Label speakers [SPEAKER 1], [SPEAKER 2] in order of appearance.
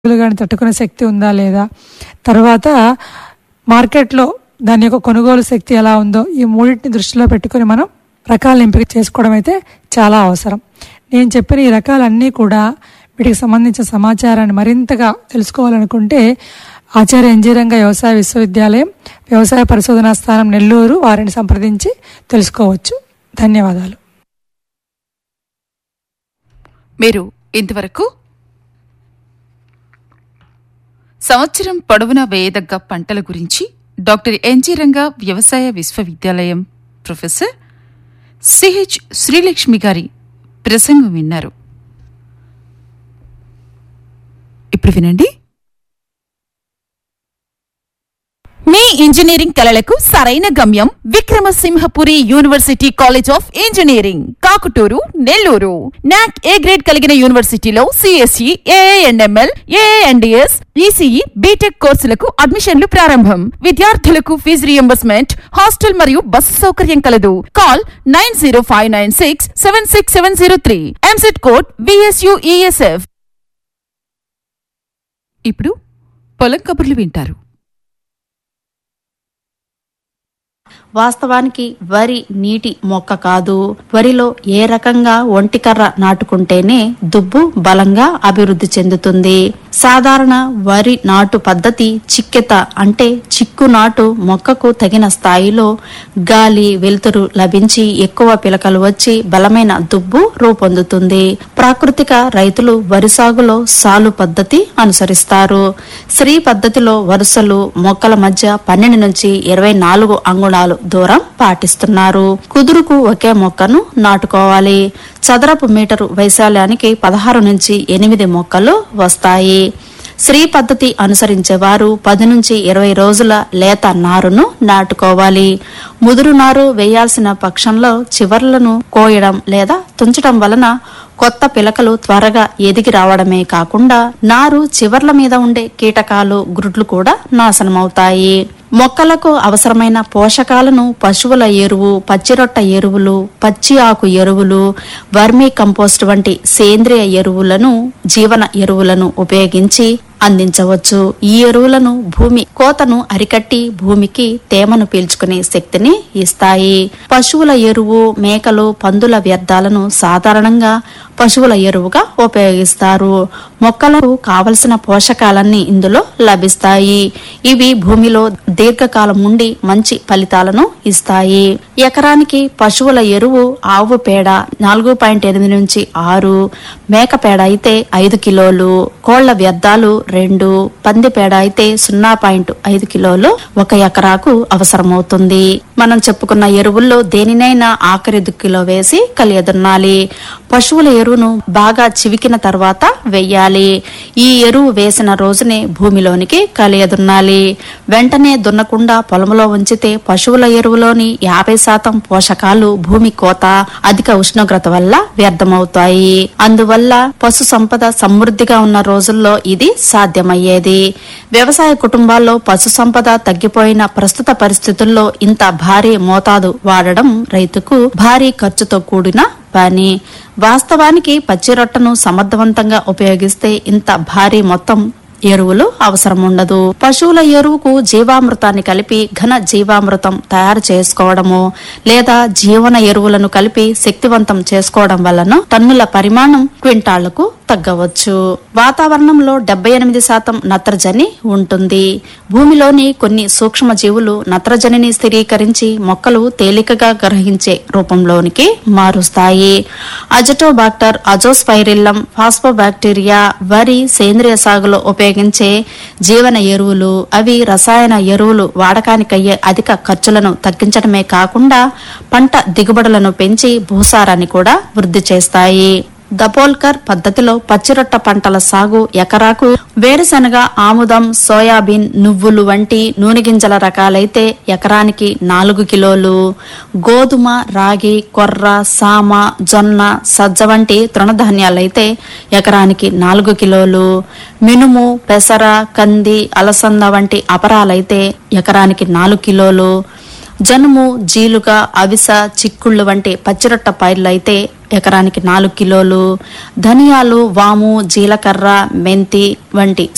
[SPEAKER 1] కానీ తట్టుకునే శక్తి ఉందా లేదా తర్వాత మార్కెట్లో దాని యొక్క కొనుగోలు శక్తి ఎలా ఉందో ఈ మూడింటిని దృష్టిలో పెట్టుకొని మనం రకాలను ఎంపిక చేసుకోవడం అయితే చాలా అవసరం నేను చెప్పిన ఈ రకాలన్నీ కూడా వీటికి సంబంధించిన సమాచారాన్ని మరింతగా తెలుసుకోవాలనుకుంటే ఆచార్య ఇంజనీరింగ్ వ్యవసాయ విశ్వవిద్యాలయం వ్యవసాయ పరిశోధనా స్థానం నెల్లూరు వారిని సంప్రదించి తెలుసుకోవచ్చు ధన్యవాదాలు
[SPEAKER 2] మీరు ఇంతవరకు సంవత్సరం పొడవునా వేయదగ్గ పంటల గురించి డాక్టర్ ఎన్జి రంగా వ్యవసాయ విశ్వవిద్యాలయం ప్రొఫెసర్ సిహెచ్ శ్రీలక్ష్మి గారి ప్రసంగం విన్నారు ఇప్పుడు వినండి
[SPEAKER 3] మీ ఇంజనీరింగ్ కలలకు సరైన గమ్యం Vikramasimhapuri university college of engineering Kakuturu Nellore NAAC A grade కలిగిన యూనివర్సిటీలో CSE AIML AIDS ECE B Tech కోర్సులకు అడ్మిషన్లు ప్రారంభం విద్యార్థులకు ఫీజు రియంబర్స్మెంట్ హాస్టల్ మరియు బస్సు సౌకర్యం కలదు call nine zero five nine six seven six seven zero three EAMCET code VSUESF
[SPEAKER 2] ఇప్పుడు పొలం కబుర్లు వింటారు
[SPEAKER 4] వాస్తవానికి వరి నీటి మొక్క కాదు వరిలో ఏ రకంగా ఒంటికర్ర నాటుకుంటేనే దుబ్బు బలంగా అభివృద్ధి చెందుతుంది సాధారణ వరి నాటు పద్ధతి చిక్కెత అంటే చిక్కు నాటు మొక్కకు తగిన స్థాయిలో గాలి వెలుతురు లభించి ఎక్కువ పిలకలు వచ్చి బలమైన దుబ్బు రూపొందుతుంది ప్రాకృతిక రైతులు వరి సాగులో సాలు పద్ధతి అనుసరిస్తారు శ్రీ పద్ధతిలో వరుసలు మొక్కల మధ్య పన్నెండు నుంచి ఇరవై నాలుగు అంగుళాలు దూరం పాటిస్తున్నారు కుదురుకు ఒకే మొక్కను నాటుకోవాలి చదరపు మీటరు వైశాల్యానికి పదహారు నుంచి ఎనిమిది మొక్కలు వస్తాయి శ్రీ పద్ధతి అనుసరించేవారు పది నుంచి ఇరవై రోజుల లేత నారును నాటుకోవాలి ముదురు నారు వేయాల్సిన పక్షంలో చివర్లను కోయడం లేదా తుంచడం వలన కొత్త పిలకలు త్వరగా ఎదిగి రావడమే కాకుండా నారు చివర్ల మీద ఉండే కీటకాలు గ్రుడ్లు కూడా నాశనమవుతాయి మొక్కలకు అవసరమైన పోషకాలను పశువుల ఎరువు పచ్చిరొట్ట ఎరువులు పచ్చి ఆకు ఎరువులు వర్మీ కంపోస్ట్ వంటి సేంద్రియ ఎరువులను జీవన ఎరువులను ఉపయోగించి అందించవచ్చు ఈ ఎరువులను భూమి కోతను అరికట్టి భూమికి తేమను పీల్చుకునే శక్తిని ఇస్తాయి పశువుల ఎరువు మేకలు పందుల వ్యర్థాలను సాధారణంగా పశువుల ఎరువుగా ఉపయోగిస్తారు మొక్కలకు కావలసిన పోషకాలన్నీ ఇందులో లభిస్తాయి ఇవి భూమిలో దీర్ఘకాలం నుండి మంచి ఫలితాలను ఇస్తాయి ఎకరానికి పశువుల ఎరువు ఆవు పేడ నాలుగు పాయింట్ ఎనిమిది నుంచి ఆరు మేక పేడ అయితే ఐదు కిలోలు కోళ్ల వ్యర్థాలు రెండు పంది పేడ అయితే సున్నా పాయింట్ ఐదు కిలోలు ఒక ఎకరాకు అవసరమవుతుంది మనం చెప్పుకున్న ఎరువుల్లో దేనినైనా ఆఖరి దుక్కిలో వేసి కలియదున్నాలి పశువుల ఎరువును బాగా చివికిన తర్వాత వెయ్యాలి ఈ ఎరువు వేసిన రోజునే భూమిలోనికి కలియదున్నాలి వెంటనే దున్నకుండా పొలంలో ఉంచితే పశువుల ఎరువులోని యాభై శాతం పోషకాలు భూమి కోత అధిక ఉష్ణోగ్రత వల్ల వ్యర్థమవుతాయి అందువల్ల పశు సంపద సమృద్ధిగా ఉన్న రోజుల్లో ఇది సాధ్యమయ్యేది వ్యవసాయ కుటుంబాల్లో పశు సంపద తగ్గిపోయిన ప్రస్తుత పరిస్థితుల్లో ఇంత భారీ మోతాదు వాడడం రైతుకు భారీ ఖర్చుతో కూడిన పని వాస్తవానికి పచ్చి రొట్టను సమర్థవంతంగా ఉపయోగిస్తే ఇంత భారీ మొత్తం ఎరువులు అవసరం ఉండదు పశువుల ఎరువుకు జీవామృతాన్ని కలిపి ఘన జీవామృతం తయారు చేసుకోవడము లేదా జీవన ఎరువులను కలిపి శక్తివంతం చేసుకోవడం వలన టన్నుల పరిమాణం క్వింటాళ్లకు తగ్గవచ్చు వాతావరణంలో డెబ్బై ఎనిమిది శాతం నత్రజని ఉంటుంది భూమిలోని కొన్ని సూక్ష్మ జీవులు నత్రజనిని స్థిరీకరించి మొక్కలు తేలికగా గ్రహించే రూపంలోనికి మారుస్తాయి అజటోబాక్టర్ అజోస్పైరిల్లం ఫాస్ఫోబాక్టీరియా వరి సేంద్రియ సాగులో ఉపయోగించే జీవన ఎరువులు అవి రసాయన ఎరువులు వాడకానికయ్యే అధిక ఖర్చులను తగ్గించడమే కాకుండా పంట దిగుబడులను పెంచి భూసారాన్ని కూడా వృద్ధి చేస్తాయి దపోల్కర్ పద్ధతిలో పచ్చిరొట్ట పంటల సాగు ఎకరాకు వేరుశనగ ఆముదం సోయాబీన్ నువ్వులు వంటి నూనె గింజల రకాలైతే ఎకరానికి నాలుగు కిలోలు గోధుమ రాగి కొర్ర సామ జొన్న సజ్జ వంటి తృణధాన్యాలైతే ఎకరానికి నాలుగు కిలోలు మినుము పెసర కంది అలసంద వంటి అపరాలైతే ఎకరానికి నాలుగు కిలోలు జనుము జీలుగ అవిస చిక్కుళ్ళు వంటి పచ్చిరొట్ట పైర్లైతే ఎకరానికి నాలుగు కిలోలు ధనియాలు వాము జీలకర్ర మెంతి వంటి